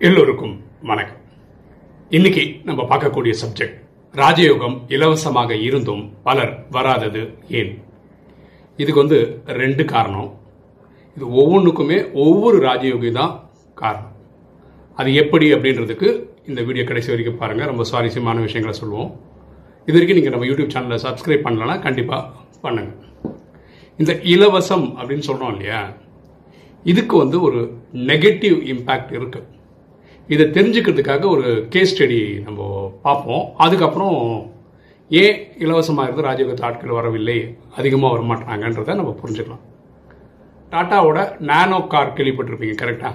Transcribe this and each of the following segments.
எல்லோருக்கும் வணக்கம் இன்னைக்கு நம்ம பார்க்கக்கூடிய சப்ஜெக்ட் ராஜயோகம் இலவசமாக இருந்தும் பலர் வராதது ஏன் இதுக்கு வந்து ரெண்டு காரணம் இது ஒவ்வொன்றுக்குமே ஒவ்வொரு ராஜயோகி தான் காரணம் அது எப்படி அப்படின்றதுக்கு இந்த வீடியோ கடைசி வரைக்கும் பாருங்க ரொம்ப சுவாரஸ்யமான விஷயங்களை சொல்லுவோம் இது வரைக்கும் நீங்கள் நம்ம யூடியூப் சேனலை சப்ஸ்கிரைப் பண்ணலன்னா கண்டிப்பாக பண்ணுங்க இந்த இலவசம் அப்படின்னு சொல்றோம் இல்லையா இதுக்கு வந்து ஒரு நெகட்டிவ் இம்பேக்ட் இருக்கு இதை தெரிஞ்சுக்கிறதுக்காக ஒரு கேஸ் ஸ்டடி நம்ம பார்ப்போம் அதுக்கப்புறம் ஏன் இலவசமாக இருந்து ராஜயோகத்தில் ஆட்கள் வரவில்லை அதிகமாக வரமாட்டாங்கன்றதை நம்ம புரிஞ்சுக்கலாம் டாட்டாவோட நானோ கார் கேள்விப்பட்டிருப்பீங்க கரெக்டா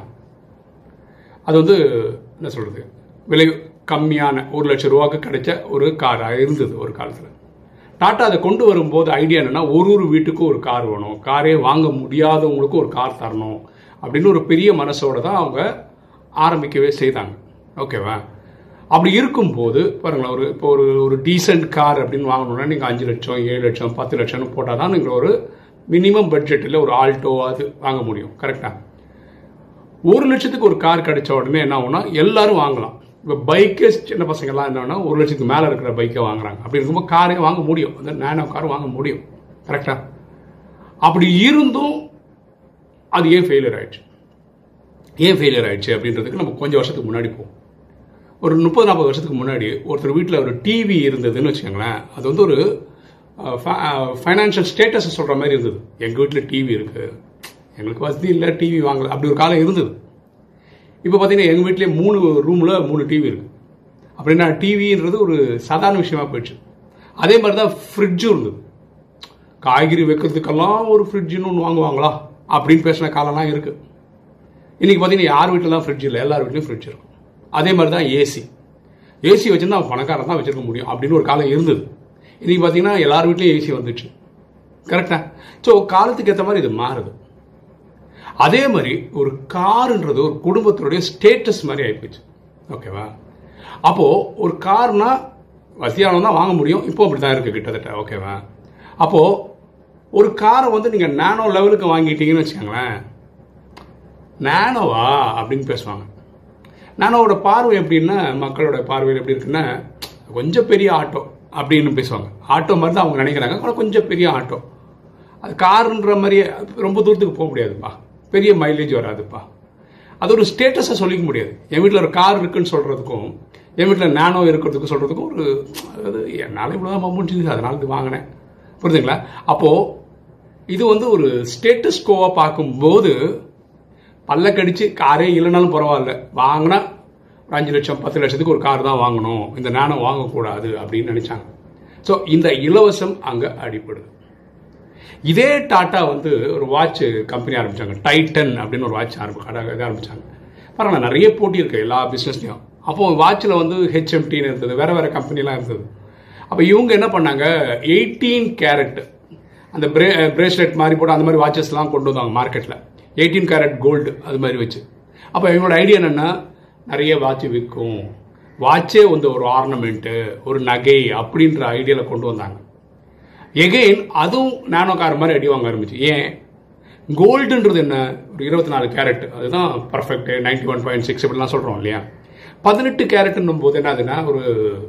அது வந்து என்ன சொல்றது விலை கம்மியான ஒரு லட்சம் ரூபாய்க்கு கிடைச்ச ஒரு கார் இருந்தது ஒரு காலத்தில் டாட்டா அதை கொண்டு வரும்போது ஐடியா என்னன்னா ஒரு ஒரு வீட்டுக்கும் ஒரு கார் வேணும் காரே வாங்க முடியாதவங்களுக்கும் ஒரு கார் தரணும் அப்படின்னு ஒரு பெரிய மனசோட தான் அவங்க ஆரம்பிக்கவே செய்தாங்க ஓகேவா அப்படி இருக்கும்போது பாருங்களேன் ஒரு இப்போ ஒரு ஒரு டீசென்ட் கார் அப்படின்னு வாங்கணும்னா நீங்கள் அஞ்சு லட்சம் ஏழு லட்சம் பத்து லட்சம்னு போட்டால் தான் நீங்கள் ஒரு மினிமம் பட்ஜெட்டில் ஒரு ஆல்டோ அது வாங்க முடியும் கரெக்டாக ஒரு லட்சத்துக்கு ஒரு கார் கிடைச்ச உடனே என்ன ஆகும்னா எல்லாரும் வாங்கலாம் இப்போ பைக்கே சின்ன பசங்கள்லாம் என்னன்னா ஒரு லட்சத்துக்கு மேலே இருக்கிற பைக்கை வாங்குறாங்க அப்படி இருக்கும்போது காரே வாங்க முடியும் அந்த நேனோ கார் வாங்க முடியும் கரெக்டா அப்படி இருந்தும் அது ஏன் ஃபெயிலியர் ஆயிடுச்சு ஏன் ஃபெயிலியர் ஆயிடுச்சு அப்படின்றதுக்கு நம்ம கொஞ்சம் வருஷத்துக்கு முன்னாடி போவோம் ஒரு முப்பது நாற்பது வருஷத்துக்கு முன்னாடி ஒருத்தர் வீட்டில் ஒரு டிவி இருந்ததுன்னு வச்சுக்கோங்களேன் அது வந்து ஒரு ஃபைனான்ஷியல் ஸ்டேட்டஸ் சொல்கிற மாதிரி இருந்தது எங்கள் வீட்டில் டிவி இருக்குது எங்களுக்கு வசதி இல்லை டிவி வாங்கல அப்படி ஒரு காலம் இருந்தது இப்போ பார்த்தீங்கன்னா எங்கள் வீட்டிலே மூணு ரூமில் மூணு டிவி இருக்கு அப்படின்னா டிவின்றது ஒரு சாதாரண விஷயமா போயிடுச்சு அதே மாதிரி தான் ஃப்ரிட்ஜும் இருந்தது காய்கறி வைக்கிறதுக்கெல்லாம் ஒரு ஃப்ரிட்ஜுன்னு ஒன்று வாங்குவாங்களா அப்படின்னு பேசின காலம்லாம் இருக்கு இன்னைக்கு பார்த்தீங்கன்னா யார் வீட்டில் தான் ஃப்ரிட்ஜ் இல்லை எல்லார் வீட்லையும் ஃப்ரிட்ஜ் இருக்கும் அதே மாதிரி தான் ஏசி ஏசி வச்சிருந்தா அவன் பணக்காரன் தான் வச்சிருக்க முடியும் அப்படின்னு ஒரு காலம் இருந்தது இன்னைக்கு பார்த்தீங்கன்னா எல்லார் வீட்லேயும் ஏசி வந்துச்சு கரெக்டா ஸோ காலத்துக்கு ஏற்ற மாதிரி இது மாறுது அதே மாதிரி ஒரு காருன்றது ஒரு குடும்பத்தினுடைய ஸ்டேட்டஸ் மாதிரி ஆயிப்போச்சு ஓகேவா அப்போ ஒரு கார்னா வசதியானவங்க தான் வாங்க முடியும் இப்போ அப்படி தான் இருக்கு கிட்டத்தட்ட ஓகேவா அப்போ ஒரு காரை வந்து நீங்க நானோ லெவலுக்கு வாங்கிட்டீங்கன்னு வச்சுக்கோங்களேன் நானோவா அப்படின்னு பேசுவாங்க நானோவோட பார்வை எப்படின்னா மக்களோட பார்வையில் எப்படி இருக்குன்னா கொஞ்சம் பெரிய ஆட்டோ அப்படின்னு பேசுவாங்க ஆட்டோ மாதிரி தான் அவங்க நினைக்கிறாங்க ஆனால் கொஞ்சம் பெரிய ஆட்டோ அது காருன்ற மாதிரியே ரொம்ப தூரத்துக்கு போக முடியாதுப்பா பெரிய மைலேஜ் வராதுப்பா அது ஒரு ஸ்டேட்டஸை சொல்லிக்க முடியாது என் வீட்டில் ஒரு கார் இருக்குன்னு சொல்கிறதுக்கும் என் வீட்டில் நானோ இருக்கிறதுக்கும் சொல்கிறதுக்கும் ஒரு அது என்னால் இவ்வளோ தான் முடிஞ்சது அதனால இது வாங்கினேன் புரியுதுங்களா அப்போது இது வந்து ஒரு ஸ்டேட்டஸ் கோவாக பார்க்கும்போது பல்ல கடிச்சு காரே இல்லைனாலும் பரவாயில்ல வாங்கினா ஒரு அஞ்சு லட்சம் பத்து லட்சத்துக்கு ஒரு கார் தான் வாங்கணும் இந்த நானோ வாங்கக்கூடாது அப்படின்னு நினைச்சாங்க ஸோ இந்த இலவசம் அங்கே அடிப்படுது இதே டாட்டா வந்து ஒரு வாட்ச் கம்பெனி ஆரம்பிச்சாங்க டைட்டன் அப்படின்னு ஒரு வாட்ச் ஆரம்பி இது ஆரம்பிச்சாங்க பரவாயில்ல நிறைய போட்டி இருக்கு எல்லா பிஸ்னஸ்லையும் அப்போ வாட்சில் வந்து ஹெச்எம்டின்னு இருந்தது வேற வேற கம்பெனிலாம் இருந்தது அப்போ இவங்க என்ன பண்ணாங்க எயிட்டீன் கேரட் அந்த பிரே பிரேஸ்லெட் மாதிரி போட்டு அந்த மாதிரி வாட்சஸ்லாம் கொண்டு வந்தாங்க மார்க்கெட்டில் எயிட்டீன் கேரட் கோல்டு அது மாதிரி வச்சு அப்போ இவங்களோட ஐடியா என்னென்னா நிறைய வாட்ச் விற்கும் வாட்சே வந்து ஒரு ஆர்னமெண்ட்டு ஒரு நகை அப்படின்ற ஐடியாவில் கொண்டு வந்தாங்க எகெயின் அதுவும் நானோ கார் மாதிரி அடி வாங்க ஆரம்பிச்சு ஏன் கோல்டுன்றது என்ன ஒரு இருபத்தி நாலு கேரட் அதுதான் perfect ninety one point six இப்படிலாம் சொல்கிறோம் இல்லையா பதினெட்டு கேரட்னும் போது என்னதுன்னா ஒரு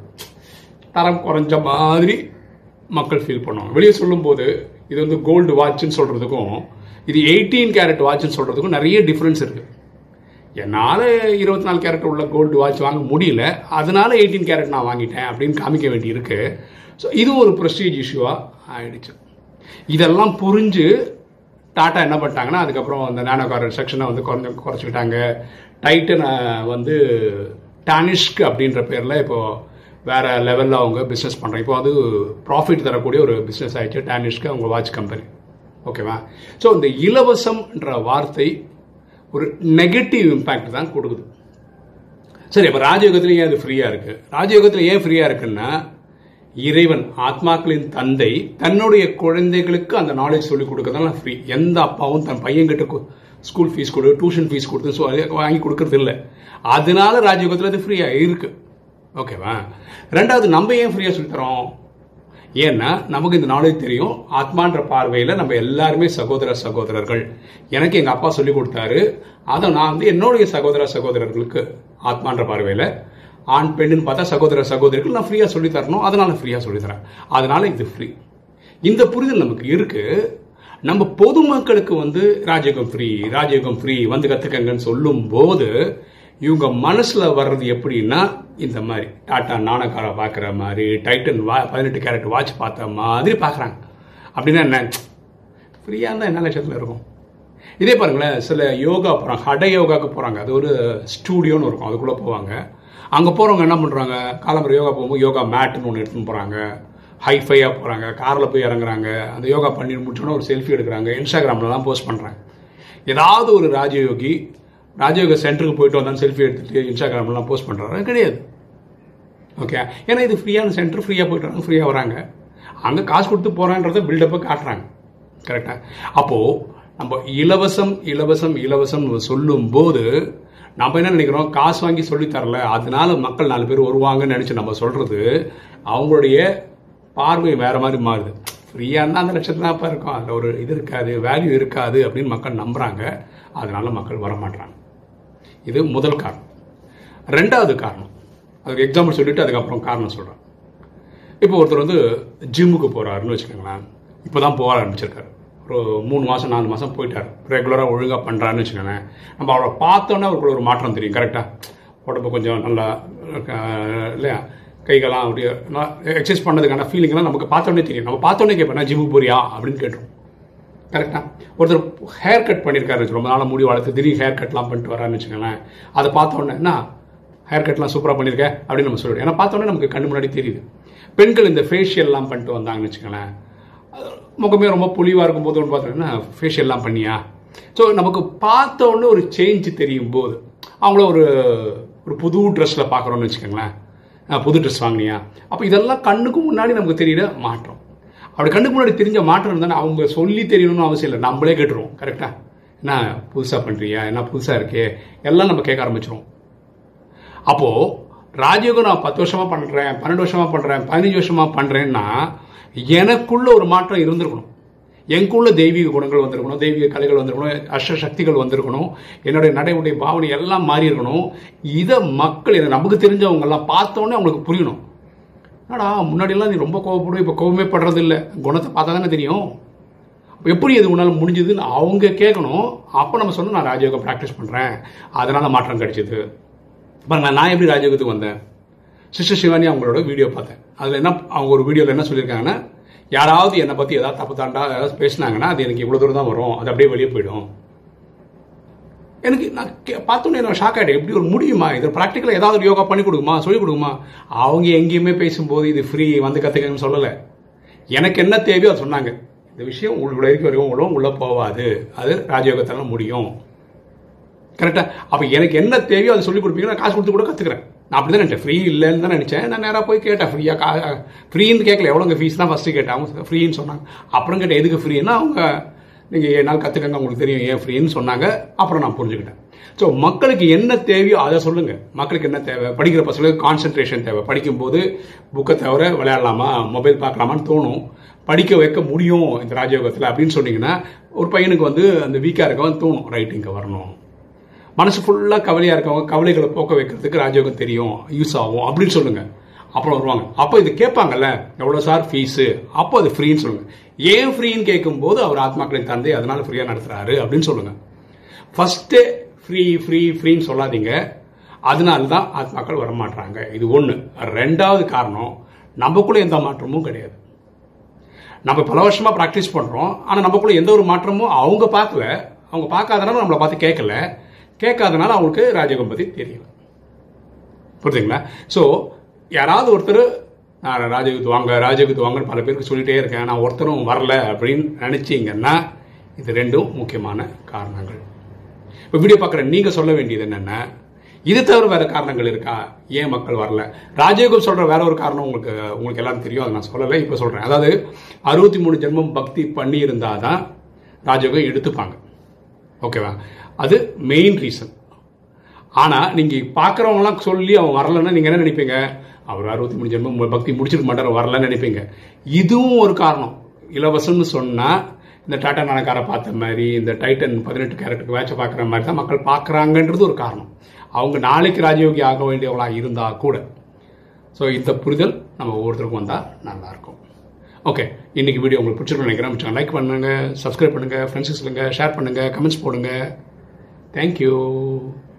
தரம் குறைஞ்ச மாதிரி மக்கள் ஃபீல் பண்ணுவாங்க வெளியே சொல்லும்போது இது வந்து கோல்டு வாட்ச்னு சொல்கிறதுக்கும் இது எயிட்டீன் கேரட் வாட்ச்னு சொல்கிறதுக்கும் நிறைய டிஃப்ரென்ஸ் இருக்குது என்னால் இருபத்தி நாலு கேரட் உள்ள கோல்டு வாட்ச் வாங்க முடியல அதனால எயிட்டீன் கேரட் நான் வாங்கிட்டேன் அப்படின்னு காமிக்க வேண்டியிருக்கு ஸோ இது ஒரு ப்ரெஸ்டீஜ் இஷ்யூவாக ஆயிடுச்சு இதெல்லாம் புரிஞ்சு டாட்டா என்ன பண்ணிட்டாங்கன்னா அதுக்கப்புறம் அந்த நானோ கார் செக்ஷனை வந்து குறைஞ்ச குறைச்சிக்கிட்டாங்க டைட்டனை வந்து டானிஷ்க் அப்படின்ற பேரில் இப்போ வேற லெவலில் அவங்க பிஸ்னஸ் பண்ணுறாங்க இப்போ அது ப்ராஃபிட் தரக்கூடிய ஒரு பிஸ்னஸ் ஆயிடுச்சு டானிஷ்க்கு அவங்க வாட்ச் கம்பெனி ஓகேவா ஸோ இந்த இலவசம்ன்ற வார்த்தை ஒரு நெகட்டிவ் இம்பேக்ட் தான் கொடுக்குது சரி அப்போ ராஜயோகத்தில் ஏன் அது ஃப்ரீயாக இருக்குது ராஜயோகத்தில் ஏன் ஃப்ரீயாக இருக்குன்னா இறைவன் ஆத்மாக்களின் தந்தை தன்னுடைய குழந்தைகளுக்கு அந்த நாலேஜ் சொல்லிக் கொடுக்கறதுனால ஃப்ரீ எந்த அப்பாவும் தன் பையன்கிட்ட ஸ்கூல் ஃபீஸ் கொடு டியூஷன் ஃபீஸ் கொடுத்து வாங்கி கொடுக்கறது இல்லை அதனால ராஜயோகத்தில் அது ஃப்ரீயாக இருக்கு ஓகேவா ரெண்டாவது நம்ம ஏன் ஃப்ரீயாக சொல்லித்தரோம் ஏன்னா நமக்கு இந்த நாலேஜ் தெரியும் ஆத்மான்ற பார்வையில் நம்ம எல்லாருமே சகோதர சகோதரர்கள் எனக்கு எங்கள் அப்பா சொல்லி கொடுத்தாரு அதை நான் வந்து என்னுடைய சகோதர சகோதரர்களுக்கு ஆத்மான்ற பார்வையில் ஆண் பெண்ணுன்னு பார்த்தா சகோதர சகோதரிகள் நான் ஃப்ரீயாக சொல்லி தரணும் அதனால ஃப்ரீயாக சொல்லி தரேன் அதனால இது ஃப்ரீ இந்த புரிதல் நமக்கு இருக்கு நம்ம பொதுமக்களுக்கு வந்து ராஜயோகம் ஃப்ரீ ராஜயோகம் ஃப்ரீ வந்து கத்துக்கங்கன்னு சொல்லும் போது இவங்க மனசுல வர்றது எப்படின்னா இந்த மாதிரி டாட்டா நாணக்கார பார்க்குற மாதிரி டைட்டன் வா பதினெட்டு கேரட் வாட்ச் பார்த்த மாதிரி பார்க்குறாங்க அப்படின்னா என்ன ஃப்ரீயாக இருந்தால் என்ன லட்சத்தில் இருக்கும் இதே பாருங்களேன் சில யோகா போகிறாங்க ஹட யோகாவுக்கு போகிறாங்க அது ஒரு ஸ்டூடியோன்னு இருக்கும் அதுக்குள்ளே போவாங்க அங்கே போகிறவங்க என்ன பண்ணுறாங்க காலம்பரம் யோகா போகும்போது யோகா மேட்டுன்னு ஒன்று எடுத்துன்னு போகிறாங்க ஹைஃபையாக போகிறாங்க காரில் போய் இறங்குறாங்க அந்த யோகா பண்ணி முடிச்சோன்னே ஒரு செல்ஃபி எடுக்கிறாங்க இன்ஸ்டாகிராம்லலாம் போஸ்ட் பண்ணுறாங்க ஏதாவது ஒரு ராஜயோகி ராஜயோக சென்டருக்கு போயிட்டு வந்தாலும் செல்ஃபி எடுத்துட்டு இன்ஸ்டாகிராம்லாம் போஸ்ட் பண்ணுறாரு கிடையாது ஓகே ஏன்னா இது ஃப்ரீயான சென்டர் ஃப்ரீயாக போயிட்டு வராங்க ஃப்ரீயாக வராங்க அங்கே காசு கொடுத்து போகிறான்றத பில்டப்பை காட்டுறாங்க கரெக்டாக அப்போது நம்ம இலவசம் இலவசம் இலவசம் சொல்லும் போது நம்ம என்ன நினைக்கிறோம் காசு வாங்கி சொல்லி தரல அதனால மக்கள் நாலு பேர் வருவாங்கன்னு நினச்சி நம்ம சொல்கிறது அவங்களுடைய பார்வை வேற மாதிரி மாறுது ஃப்ரீயாக இருந்தால் அந்த லட்சத்தில் தான் இருக்கும் அதில் ஒரு இது இருக்காது வேல்யூ இருக்காது அப்படின்னு மக்கள் நம்புகிறாங்க அதனால மக்கள் வர மாட்டாங்க இது முதல் காரணம் ரெண்டாவது காரணம் அதுக்கு எக்ஸாம்பிள் சொல்லிட்டு அதுக்கப்புறம் காரணம் சொல்கிறேன் இப்போ ஒருத்தர் வந்து ஜிம்முக்கு போகிறாருன்னு வச்சுக்கோங்களேன் இப்போ தான் போக ஆரம்பிச்சிருக்காரு ஒரு மூணு மாதம் நாலு மாதம் போயிட்டார் ரெகுலராக ஒழுங்காக பண்ணுறாருன்னு வச்சுக்கோங்களேன் நம்ம அவரை பார்த்தோன்னே அவருக்குள்ள ஒரு மாற்றம் தெரியும் கரெக்டாக உடம்பு கொஞ்சம் நல்லா அஹ், இல்லையா கைகள்லாம் அப்படியே எக்ஸசைஸ் பண்ணதுக்கான ஃபீலிங்லாம் நமக்கு பார்த்தோன்னே தெரியும் நம்ம பார்த்தோன்னே கேட்பேன் நான் ஜிம்முக்கு போறியா அப்படின்னு கேட்டுரும் கரெக்டா ஒருத்தர் ஹேர் கட் பண்ணியிருக்காரு ரொம்ப நாளாக முடி வளர்த்து திடீர் ஹேர் கட்லாம் பண்ணிட்டு வரான்னு வச்சுக்கோங்களேன் அதை பார்த்த உடனே என்ன ஹேர் கட்லாம் சூப்பராக பண்ணியிருக்கேன் அப்படின்னு நம்ம சொல்லிடுவோம் ஏன்னா பார்த்த உடனே நமக்கு கண்ணு முன்னாடி தெரியுது பெண்கள் இந்த ஃபேஷியல்லாம் பண்ணிட்டு வந்தாங்கன்னு வச்சுக்கோங்களேன் அது முகமே ரொம்ப புளிவாக இருக்கும்போது ஒன்று பார்த்தோன்னா ஃபேஷியல்லாம் பண்ணியா ஸோ நமக்கு பார்த்த உடனே ஒரு சேஞ்ச் தெரியும் போது அவங்கள ஒரு ஒரு புது ட்ரெஸ்ஸில் பார்க்குறோன்னு வச்சுக்கோங்களேன் அஹ் புது ட்ரெஸ் வாங்கினியா அப்போ இதெல்லாம் கண்ணுக்கு முன்னாடி நமக்கு தெரியுற மாற்றம் அப்படி கண்ணுக்கு முன்னாடி தெரிஞ்ச மாற்றம் இருந்தால் அவங்க சொல்லி தெரியணும்னு அவசியம் இல்லை நம்மளே கேட்டுருவோம் கரெக்டா என்ன புதுசாக பண்ணுறியா என்ன புதுசாக இருக்கே எல்லாம் நம்ம கேட்க ஆரம்பிச்சிருவோம் அப்போது ராஜயோகம் நான் பத்து வருஷமா பண்ணுறேன் பன்னெண்டு வருஷமா பண்ணுறேன் பதினஞ்சு வருஷமா பண்ணுறேன்னா எனக்குள்ள ஒரு மாற்றம் இருந்திருக்கணும் எனக்குள்ள தெய்வீக குணங்கள் வந்திருக்கணும் தெய்வீக கலைகள் வந்திருக்கணும் அஷ்ட சக்திகள் வந்திருக்கணும் என்னுடைய நடைமுறை பாவனை எல்லாம் மாறி இருக்கணும் இதை மக்கள் எனக்கு நமக்கு தெரிஞ்சவங்க எல்லாம் பார்த்தோன்னே அவங்களுக்கு புரியணும் என்னடா முன்னாடியெல்லாம் நீ ரொம்ப கோவப்படும் இப்போ கோவமே படுறது இல்லை குணத்தை பார்த்தா தானே தெரியும் அப்ப எப்படி இது உன்னால் முடிஞ்சதுன்னு அவங்க கேட்கணும் அப்போ நம்ம சொன்னோம் நான் ராஜயோகம் ப்ராக்டிஸ் பண்ணுறேன் அதனால மாற்றம் கிடைச்சது பாருங்க நான் எப்படி ராஜயோகத்துக்கு வந்தேன் சிஸ்டர் சிவானி அவங்களோட வீடியோ பார்த்தேன் அதில் என்ன அவங்க ஒரு வீடியோவில் என்ன சொல்லியிருக்காங்கன்னா யாராவது என்னை பற்றி ஏதாவது தப்பு தாண்டா ஏதாவது பேசினாங்கன்னா அது எனக்கு இவ்வளோ தூரம் தான் வரும் அது அப்படியே வெளியே போயிடும் எனக்கு நான் கே- பார்த்தோன்னே நான் ஷாக் ஆகிட்டேன் எப்படி ஒரு முடியுமா இது ப்ராக்டிக்கலாக ஏதாவது ஒரு யோகா பண்ணி கொடுக்குமா சொல்லிக் கொடுக்குமா அவங்க எங்கேயுமே பேசும்போது இது ஃப்ரீ வந்து கற்றுக்கங்கன்னு சொல்லலை எனக்கு என்ன தேவையோ அதை சொன்னாங்க இந்த விஷயம் உங்களுடைய வரைக்கும் வரைக்கும் உங்களும் உள்ளே போகாது அது ராஜயோகத்தால முடியும் கரெக்டா அப்போ எனக்கு என்ன தேவையோ அதை சொல்லி கொடுப்பீங்க நான் காசு கொடுத்து கூட கற்றுக்கிறேன் நான் அப்படி தான் நினச்சேன் ஃப்ரீ இல்லைன்னு தான் நினச்சேன் நான் நேராக போய் கேட்டேன் ஃப்ரீயாக கா ஃப்ரீன்னு கேட்கல எவ்வளோங்க ஃபீஸ் தான் ஃபஸ்ட்டு கேட்டேன் அவங்க ஃப்ரீன்னு சொன்னாங்க அப்புறம் கேட்டேன் எதுக்கு ஃப்ரீன்னா அவங்க நீங்கள் ஏழு நாள் கற்றுக்கங்க உங்களுக்கு தெரியும் ஏன் ஃப்ரீன்னு சொன்னாங்க அப்புறம் நான் புரிஞ்சுக்கிட்டேன் ஸோ மக்களுக்கு என்ன தேவையோ அதை சொல்லுங்கள் மக்களுக்கு என்ன தேவை படிக்கிற பசங்களுக்கு கான்சென்ட்ரேஷன் தேவை படிக்கும்போது புக்கை தவிர விளையாடலாமா மொபைல் பார்க்கலாமான்னு தோணும் படிக்க வைக்க முடியும் இந்த ராஜயோகத்தில் அப்படின்னு சொன்னீங்கன்னா ஒரு பையனுக்கு வந்து அந்த வீக்காக இருக்கவன் தோணும் ரைட் இங்கே வரணும் மனசு ஃபுல்லாக கவலையாக இருக்கவங்க கவலைகளை போக்க வைக்கிறதுக்கு ராஜயோகம் தெரியும் யூஸ் ஆகும் அப்படின்னு சொல்லுங்க அப்புறம் வருவாங்க அப்போ இது கேட்பாங்கல்ல எவ்வளோ சார் ஃபீஸு அப்போ அது ஃப்ரீன்னு சொல்லுங்க ஏன் ஃப்ரீன்னு கேட்கும்போது அவர் ஆத்மாக்களின் தந்தை அதனால ஃப்ரீயாக நடத்துறாரு அப்படின்னு சொல்லுங்க ஃபர்ஸ்ட்டு ஃப்ரீ ஃப்ரீ ஃப்ரீன்னு சொல்லாதீங்க அதனால தான் ஆத்மாக்கள் வரமாட்டாங்க இது ஒன்று ரெண்டாவது காரணம் நமக்குள்ள எந்த மாற்றமும் கிடையாது நம்ம பல வருஷமா ப்ராக்டிஸ் பண்றோம் ஆனா நமக்குள்ள எந்த ஒரு மாற்றமும் அவங்க பார்க்கல அவங்க பார்க்காதனால நம்மளை பார்த்து கேட்கல கேட்காதனால அவங்களுக்கு ராஜயோகம் பத்தி தெரியல புரியுதுங்களா ஸோ யாராவது ஒருத்தர் நான் ராஜயோகத்து வாங்க ராஜயோகத்து வாங்கன்னு பல பேருக்கு சொல்லிட்டே இருக்கேன் நான் ஒருத்தரும் வரல அப்படின்னு நினைச்சீங்கன்னா இது ரெண்டும் முக்கியமான காரணங்கள் இப்போ வீடியோ பார்க்குற நீங்க சொல்ல வேண்டியது என்னென்ன இது தவிர வேற காரணங்கள் இருக்கா ஏன் மக்கள் வரல ராஜயோகம் சொல்ற வேற ஒரு காரணம் உங்களுக்கு உங்களுக்கு எல்லாம் தெரியும் அதை நான் சொல்லலை இப்போ சொல்றேன் அதாவது அறுபத்தி மூணு ஜென்மம் பக்தி பண்ணி இருந்தாதான் ராஜயோகம் எடுத்துப்பாங்க ஓகேவா அது மெயின் ரீசன் ஆனா நீங்க பார்க்குறவங்களாம் சொல்லி அவன் வரலன்னா நீங்க என்ன நினைப்பீங்க அவர் அறுபத்தி மூணு ஜென்மம் பக்தி முடிச்சிருக்க மாட்டார் வரலன்னு நினைப்பீங்க இதுவும் ஒரு காரணம் இலவசம்னு சொன்னா இந்த டாட்டா நானக்காரை பார்த்த மாதிரி இந்த டைட்டன் பதினெட்டு கேரட்டுக்கு மேட்சை பார்க்குற மாதிரி தான் மக்கள் பார்க்குறாங்கன்றது ஒரு காரணம் அவங்க நாளைக்கு ராஜயோகி ஆக வேண்டியவளாக இருந்தால் கூட ஸோ இந்த புரிதல் நம்ம ஒவ்வொருத்தருக்கும் வந்தால் நல்லாயிருக்கும் ஓகே இன்னைக்கு வீடியோ உங்களுக்கு பிடிச்சிருக்கும் நினைக்கிறேன் லைக் பண்ணுங்கள் சப்ஸ்கிரைப் பண்ணுங்கள் ஃப்ரெண்ட்ஸுக்கு சொல்லுங்கள் ஷேர் பண்ணுங்கள் கமெண்ட்ஸ் போடுங்க தேங்க்யூ